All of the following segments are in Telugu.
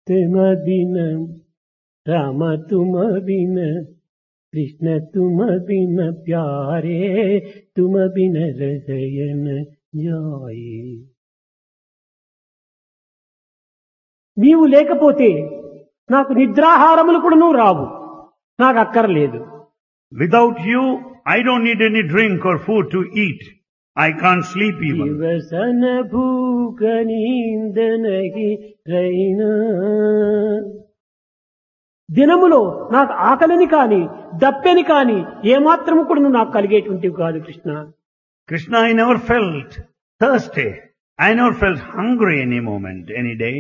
तुम बिन राम तुम बिन कृष्ण तुम बिन प्यारे तुम बिन रहन जाए నీవు లేకపోతే నాకు నిద్రాహారములు కూడాను రావు నాకు అక్కర్లేదు Without you, I don't need any drink or food to eat. I can't sleep even. ದಿವಸನ ಭೂಕ నీందనగి Raina దినములో నాకు ఆకలిని కాని దప్పెని కాని ఏమాత్రము కూడా నాకు కలిగేటువంటివి కాదు Krishna Krishna, I never felt thirsty. I never felt hungry any moment, any day.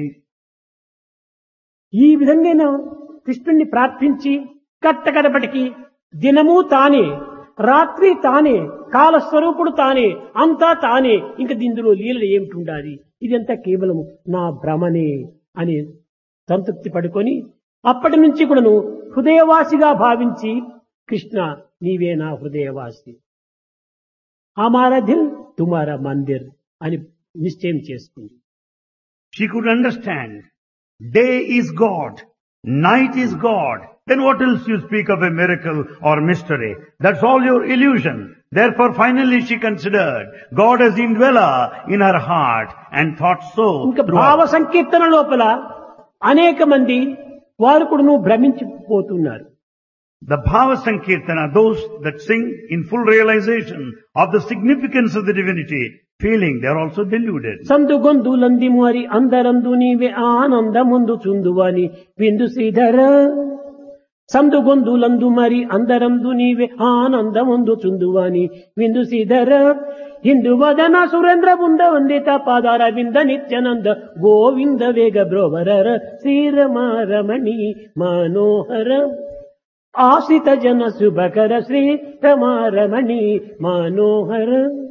ఈ విధంగా నేను కృష్ణుణ్ణి ప్రార్థించి కట్టకడపటికి దినము తానే రాత్రి తానే కాలస్వరూపుడు తానే అంతా తానే ఇంక దీనిలో లీలలు ఏమిటి ఉండాలి ఇదంతా కేవలం నా భ్రమనే అని సంతృప్తి పడుకొని అప్పటి నుంచి కూడాను హృదయవాసిగా భావించి కృష్ణ నీవే నా హృదయవాసి హమారా దిల్ తుమారా మందిర్ అని నిశ్చయం చేసుకుంది She could understand. Day is God. Night is God. Then what else you speak of a miracle or mystery? That's all your illusion. Therefore finally she considered God as indweller in her heart and thought so. ఇంకా throughout. భావ సంకీర్తన లోపల అనేక మంది వారు కూడా భ్రమించిపోతున్నారు The Bhava Sankirtana, those that sing in full realization of the significance of the divinity, feeling they are also deluded. సందు గొందులంది మరి అందరందు నీవే ఆనందముందు చుందువని విందు శ్రీధర సందు గొందులందు మరి అందరందు నీవే ఆనందముందు చుందువని విందు శ్రీధర హిందు వదన సురేంద్ర బృంద వందిత పాదార వింద నిత్యానంద గోవింద వేగ బ్రోవరర శ్రీరమారమణి మనోహర ఆశ్రిత జన శుభకర శ్రీ రమారమణి మనోహర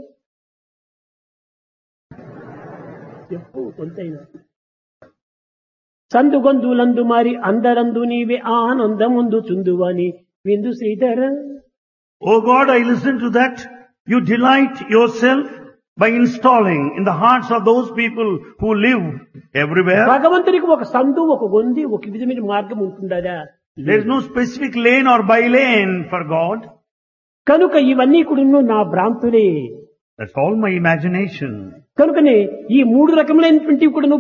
చెప్పు కొంతైనా సందుగొందులందు మరి అందరందు నీవే ఆనందముందు చుందువని విందు Sridhara Oh God, I listen to that. You delight yourself by installing in the hearts of those people who live everywhere. భగవంతునికి ఒక సందు ఒక గొంది ఒక విధమైన మార్గం ఉంటుండదా There is no specific lane or by lane for God. కనుక ఇవన్నీ కూడా నా భ్రాంతులే That's all my imagination. కనుకనే ఈ మూడు రకములైనటువంటి కూడా